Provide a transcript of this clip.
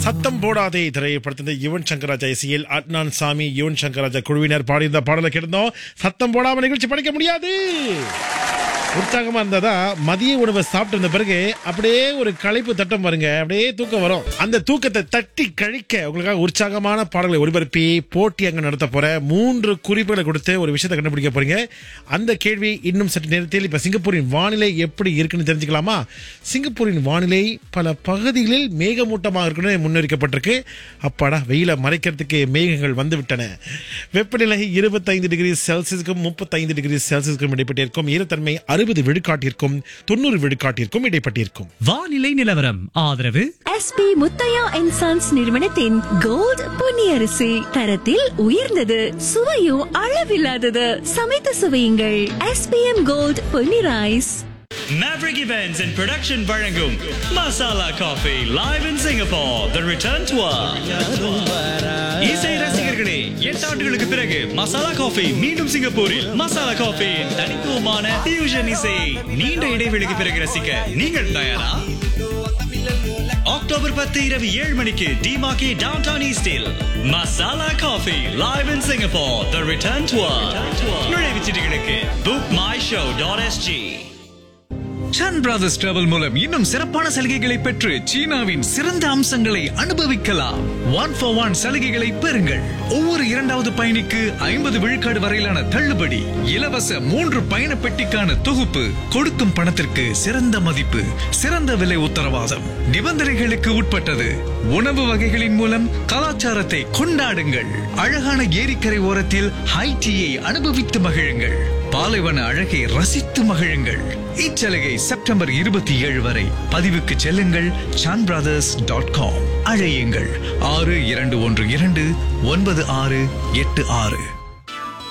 சத்தம் போடாதே திரைப்படத்தின் யுவன் சங்கர் ராஜா இசையில் அட்னான் சாமி யுவன் சங்கர் ராஜா குழுவினர் பாடியிருந்த பாடலை கேட்டிருந்தோம் சத்தம் போடாம நிகழ்ச்சி படிக்க முடியாது உற்சாகமா இருந்ததா மதிய உணவை சாப்பிட்டு இருந்த பிறகு அப்படியே ஒரு களைப்பு தட்டம் பாருங்க அப்படியே தூக்கம் வரும் அந்த தூக்கத்தை தட்டி கழிக்க உங்களுக்காக உற்சாகமான பாடல்களை ஒளிபரப்பி போட்டி அங்க நடத்த போற மூன்று குறிப்புகளை கொடுத்து ஒரு விஷயத்தை கண்டுபிடிக்க போறீங்க அந்த கேள்வி இன்னும் சற்று நேரத்தில் இப்ப சிங்கப்பூரின் வானிலை எப்படி இருக்குன்னு தெரிஞ்சுக்கலாமா சிங்கப்பூரின் வானிலை பல பகுதிகளில் மேகமூட்டமாக இருக்குன்னு முன்னறிக்கப்பட்டிருக்கு அப்பாடா வெயில மறைக்கிறதுக்கு மேகங்கள் வந்து விட்டன வெப்பநிலை இருபத்தைந்து டிகிரி செல்சியஸுக்கும் முப்பத்தைந்து டிகிரி செல்சியஸுக்கும் இடைப்பட்டிருக்கும் ஈரத்தன்மை அறுபது விழுக்காட்டிற்கும் தொண்ணூறு விழுக்காட்டிற்கும் இடைப்பட்டிருக்கும் வானிலை நிலவரம் ஆதரவு எஸ்பி முத்தையா அண்ட் சன்ஸ் நிறுவனத்தின் கோல்ட் பொன்னியரிசி தரத்தில் உயர்ந்தது சுவையும் அளவில்லாதது சமைத்து சுவையுங்கள் SPM gold Ponni rice Maverick Events and Production வழங்கும் Masala Coffee live in Singapore the return tour இசை ரசிகர்களே எட்டு ஆண்டுகளுக்கு பிறகு மசாலா காஃபி மீண்டும் சிங்கப்பூரில் மசாலா காஃபி தனித்துவமான fusion இசை நீண்ட இடைவெளிக்கு பிறகு ரசிக்க நீங்கள் தயாரா அக்டோபர் பத்து இரவு ஏழு மணிக்கு டிமாக்கி டவுன் டவுன் ஈஸ்டில் Masala Coffee live in Singapore the return tour நுழைவுச் சீட்டுகளுக்கு book my show dot SG Sun Brothers travel மூலம் இன்னும் சிறப்பான சலுகைகளை பெற்று சீனாவின் சிறந்த அம்சங்களை அனுபவிக்கலாம் ஒன் ஃபார் ஒன் சலுகைகளை பெறுங்கள் ஒவ்வொரு இரண்டாவது பயணிக்கு ஐம்பது விழுக்காடு வரையிலான தள்ளுபடி இலவச மூன்று பயண பெட்டிக்கான தொகுப்பு கொடுக்கும் பணத்திற்கு சிறந்த மதிப்பு சிறந்த விலை உத்தரவாதம் நிபந்தனைகளுக்கு உட்பட்டது உணவு வகைகளின் மூலம் கலாச்சாரத்தை கொண்டாடுங்கள் அழகான ஏரிக்கரை ஓரத்தில் ஹை டீயை அனுபவித்து மகிழுங்கள் பாலைவன அழகை ரசித்து மகிழுங்கள் இச்சலுகை செப்டம்பர் இருபத்தி ஏழு வரை பதிவுக்கு செல்லுங்கள் சான் பிரதர்ஸ் டாட் காம் அழையுங்கள் ஆறு இரண்டு ஒன்று இரண்டு ஒன்பது ஆறு எட்டு ஆறு